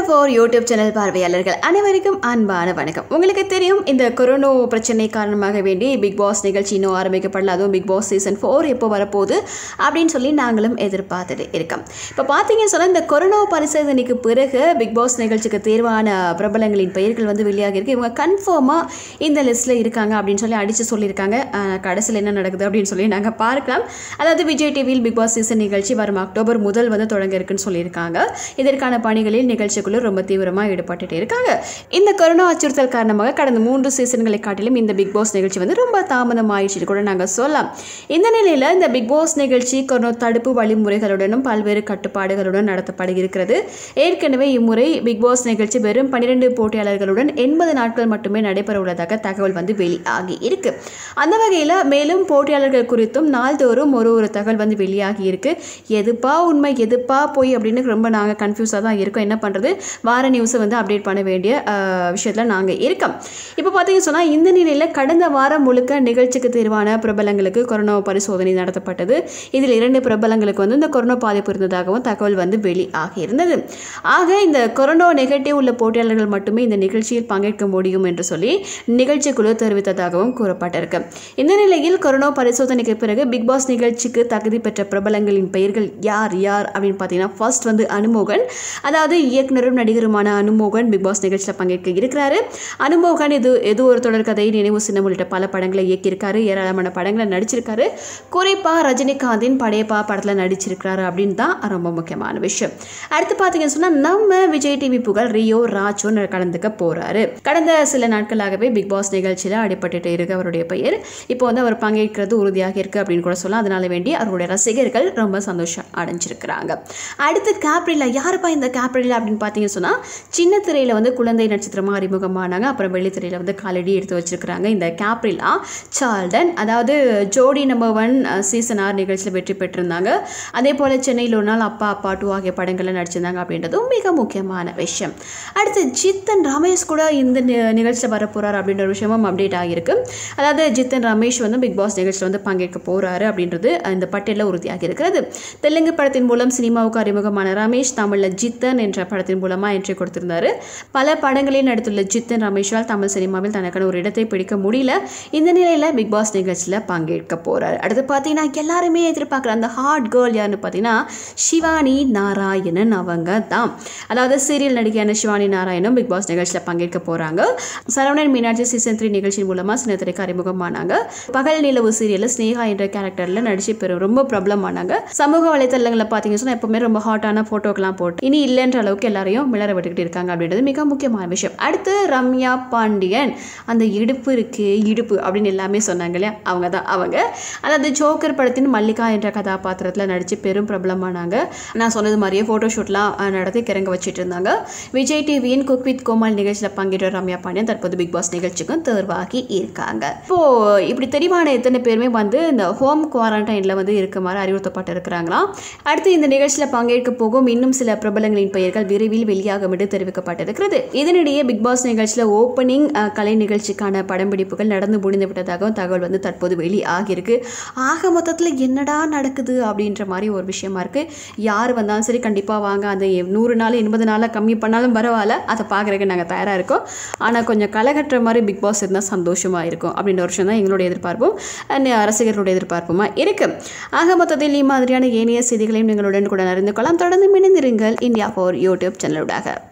four YouTube channel பார்வையாளர்கள் அனைவருக்கும் அன்பான வணக்கம் உங்களுக்கு தெரியும் இந்த கொரோனா பிரச்சனை காரணமாக வேண்டி பிக் பாஸ் நிகழ்ச்சி இன்னும் ஆரம்பிக்கப்படல அதுவும் பிக் பாஸ் சீசன் ஃபோர் எப்போ வரப்போகுது அப்படின்னு சொல்லி நாங்களும் எதிர்பார்த்துட்டு இருக்கோம் இப்போ பார்த்தீங்கன்னு சொன்னால் இந்த கொரோனா பரிசோதனைக்கு பிறகு பிக் பாஸ் நிகழ்ச்சிக்கு தேர்வான பிரபலங்களின் பெயர்கள் வந்து வெளியாகிருக்கு இவங்க கன்ஃபார்மாக இந்த லிஸ்ட்டில் இருக்காங்க அப்படின்னு சொல்லி அடித்து சொல்லியிருக்காங்க ஆஹ் கடைசியில் என்ன நடக்குது அப்படின்னு சொல்லி நாங்கள் பார்க்கலாம் அதாவது விஜய் டிவியில் பிக் பாஸ் சீசன் நிகழ்ச்சி வரும் அக்டோபர் முதல் வந்து தொடங்க இருக்குன்னு சொல்லியிருக்காங்க இதற்கான பணிகளில் நிகழ்ச்சிக்குழு ரொம்ப தீவிரமாக ஈடுபட்டுட்டு இருக்காங்க இந்த கொரோனா அச்சுறுத்தல் காரணமாக கடந்த மூன்று சீசன்களை காட்டிலும் இந்த பிக் பாஸ் நிகழ்ச்சி வந்து ரொம்ப தாமதமாயிடுச்சு கூட நாங்கள் சொல்லலாம் இந்த நிலையில் இந்த பிக் பாஸ் நிகழ்ச்சி கொரோனா தடுப்பு வழிமுறைகளுடனும் பல்வேறு கட்டுப்பாடுகளுடன் நடத்தப்பட இருக்கிறது ஏற்கனவே இம்முறை பிக் பாஸ் நிகழ்ச்சி வெறும் பன்னிரெண்டு போட்டியாளர்களுடன் எண்பது நாட்கள் மட்டுமே நடைபெற உள்ளதாக தகவல் வந்து வெளியாகி இருக்கு அந்த வகையில் மேலும் போட்டியாளர்கள் குறித்தும் நாள்தோறும் ஒரு ஒரு தகவல் வந்து வெளியாகி இருக்கு எதுப்பா உண்மை எதுப்பா போய் அப்படின்னு ரொம்ப நாங்கள் கன்ஃபியூஸாக தான் இருக்கோம் என்ன பண்ணுறது வார நியூஸை வந்து அப்டேட் பண்ண வேண்டிய விஷயத்தில் நாங்கள் இருக்கோம் இப்போ பார்த்தீங்கன்னு சொன்னால் இந்த நிலையில் கடந்த வாரம் முழுக்க நிகழ்ச்சிக்கு தேர்வான பிரபலங்களுக்கு கொரோனா பரிசோதனை நடத்தப்பட்டது இதில் இரண்டு பிரபலங்களுக்கு வந்து இந்த கொரோனா பாதிப்பு இருந்ததாகவும் தகவல் வந்து வெளியாகி இருந்தது ஆக இந்த கொரோனா நெகட்டிவ் உள்ள போட்டியாளர்கள் மட்டுமே இந்த நிகழ்ச்சியில் பங்கேற்க முடியும் என்று சொல்லி நிகழ்ச்சி குழு தெரிவித்ததாகவும் கூறப்பட்டிருக்கு இந்த நிலையில் கொரோனா பரிசோதனைக்கு பிறகு பிக் பாஸ் நிகழ்ச்சிக்கு தகுதி பெற்ற பிரபலங்களின் பெயர்கள் யார் யார் அப்படின்னு பார்த்தீங்கன்னா ஃபர்ஸ்ட் வந்து அனுமோகன் அதாவது இயக்குனரும் நடிகருமான அனுமோகன் பிக் பாஸ் நிகழ்ச்சியில் பங்கேற்க இருக்கிறாரு அனுமோகன் இது எது ஒரு தொடர்கதை நினைவு சின்னம் உள்ளிட்ட பல படங்களை இயக்கியிருக்காரு ஏராளமான படங்களை நடிச்சிருக்காரு குறிப்பாக ரஜினிகாந்தின் படையப்பா படத்தில் நடிச்சிருக்கிறாரு அப்படின்னு தான் ரொம்ப முக்கியமான விஷயம் அடுத்து பார்த்தீங்கன்னு சொன்னால் நம்ம விஜய் டிவி புகழ் ரியோ ராஜோ கலந்துக்க போகிறாரு கடந்த சில நாட்களாகவே பிக் பாஸ் நிகழ்ச்சியில் அடிபட்டுட்டு இருக்கு அவருடைய பெயர் இப்போ வந்து அவர் பங்கேற்கிறது உறுதியாக இருக்கு அப்படின்னு கூட சொல்லலாம் அதனால வேண்டி அவருடைய ரசிகர்கள் ரொம்ப சந்தோஷம் அடைஞ்சிருக்கிறாங்க அடுத்து கேப்ரிலா யாருப்பா இந்த கேப்ரிலா அப்படின்னு பார்த்தீங்கன்னு சொன்னால் சின்ன திரையில் வந்து குழந்தை நட்சத்திரமாக அறிமுகமானாங்க அப்புறம் வெள்ளித்திரையில் வந்து காலடி எடுத்து வச்சிருக்கிறாங்க இந்த கேப்ரிலா சால்டன் அதாவது ஜோடி நம்பர் ஒன் சீசன் ஆர் நிகழ்ச்சியில் வெற்றி பெற்றிருந்தாங்க அதே போல் சென்னையில் ஒரு நாள் அப்பா அப்பா டூ ஆகிய படங்களில் நடிச்சிருந்தாங்க அப்படின்றதும் மிக முக்கியமான விஷயம் அடுத்து ஜித்தன் ரமேஷ் கூட இந்த நி- நிகழ்ச்சியில் வரப்போகிறார் அப்படின்ற ஒரு விஷயமும் அப்டேட் ஆகியிருக்கு அதாவது ஜித்தன் ரமேஷ் வந்து பிக் பாஸ் நிகழ்ச்சியில் வந்து பங்கேற்க போகிறாரு அப்படின்றது இந்த பட்டியலில் உறுதியாகி இருக்கிறது தெலுங்கு படத்தின் மூலம் சினிமாவுக்கு அறிமுகமான ரமேஷ் தமிழில் ஜித்தன் என்ற படத்தின் மூலமாக என்ட்ரி கொடுத்திருந்தாரு பல படங்களில் நடித்துள்ள ஜித்தன் ரமேஷால் தமிழ் சினிமாவில் தனக்கான ஒரு இடத்தை பிடிக்க முடியல இந்த நிலையில் பிக் பாஸ் நிகழ்ச்சியில் பங்கேற்க போகிறார் அடுத்து பார்த்தீங்கன்னா எல்லாருமே எதிர்பார்க்குற அந்த ஹாட் கேர்ள் யாருன்னு பார்த்தீங்கன்னா சிவானி நாராயணன் அவங்க தான் அதாவது சீரியல் நடிகையான சிவானி நாராயணன் பிக் பாஸ் நிகழ்ச்சியில் பங்கேற்க போகிறாங்க சரவணன் மீனாட்சி சீசன் த்ரீ நிகழ்ச்சியின் மூலமாக சின்னத்திரைக்கு அறிமுகமானாங்க பகல் நிலவு சீரியலில் ஸ்னேகா என்ற கேரக்டரில் நடிச்சு பெரும் ரொம்ப பிரபலமானாங்க சமூக வலைத்தளங்களில் பார்த்தீங்கன்னு சொன்னால் எப்பவுமே ரொம்ப ஹாட்டான ஃபோட்டோக்கெல்லாம் போட்டு இனி இல்லைன்ற அளவுக்கு எல்லாரையும் மிளற விட்டுக்கிட்டு இருக்காங்க அப்படின்றது மிக முக்கியமான விஷயம் அடுத்து ரம்யா பாண்டியன் அந்த இடுப்பு இருக்கு இடுப்பு அப்படின்னு எல்லாமே சொன்னாங்க இல்லையா அவங்க தான் அவங்க அதாவது ஜோக்கர் படத்தின் மல்லிகா என்ற கதாபாத்திரத்தில் நடித்து பெரும் பிரபலமானாங்க நான் சொன்னது மாதிரியே ஃபோட்டோஷூட்லாம் நடத்தி கிறங்க வச்சுட்டு இருந்தாங்க விஜய் டிவியின் குக் வித் கோமால் நிகழ்ச்சியில் பங்கேற்ற ரம்யா பாண்டியன் தற்போது பிக் பாஸ் நிகழ்ச்சிக்கும் தேர்வாகி இருக்காங்க இப்போ இப்படி தெரிவான எத்தனை பேருமே வந்து இந்த ஹோம் குவாரண்டைனில் வந்து இருக்குமாறு அறிவுறுத்தப்பட்டு இருக்கிறாங்களாம் அடுத்து இந்த நிகழ்ச்சியில் பங்கேற்க போகும் இன்னும் சில பிரபலங்களின் பெயர்கள் விரைவில் வெளியாகும் என்று தெரிவிக்கப்பட்டிருக்கிறது இதனிடையே பிக் பாஸ் நிகழ்ச்சியில் ஓப்பனிங் கலை நிகழ்ச்சிக்கான படம்பிடிப்புகள் நடந்து முடிந்து விட்டதாகவும் தகவல் வந்து தற்போது வெளியாகியிருக்கு ஆக மொத்தத்தில் என்னடா நடக்குது அப்படின்ற மாதிரி ஒரு விஷயமா இருக்கு யார் வந்தாலும் சரி கண்டிப்பாக வாங்க அந்த நூறு நாள் எண்பது நாளாக கம்மி பண்ணாலும் பரவாயில்ல அதை பார்க்குறதுக்கு நாங்கள் தயாராக இருக்கோம் ஆனால் கொஞ்சம் களைகட்டுற மாதிரி பிக் பாஸ் இருந்தால் சந்தோஷமாக இருக்கும் அப்படின்ற ஒரு விஷயம் தான் எங்களுடைய எதிர்பார்ப்பும் அண்ட் ரசிகர்களுடைய எதிர்பார்ப்புமா இருக்கு ஆக மொத்தத்தில் இம்மாதிரியான ஏனைய செய்திகளையும் எங்களுடன் கூட அறிந்து கொள்ளலாம் தொடர்ந்து இணைந்திருங்கள் இந்தியா ஃபோர் யூடியூப் சேனலோடாக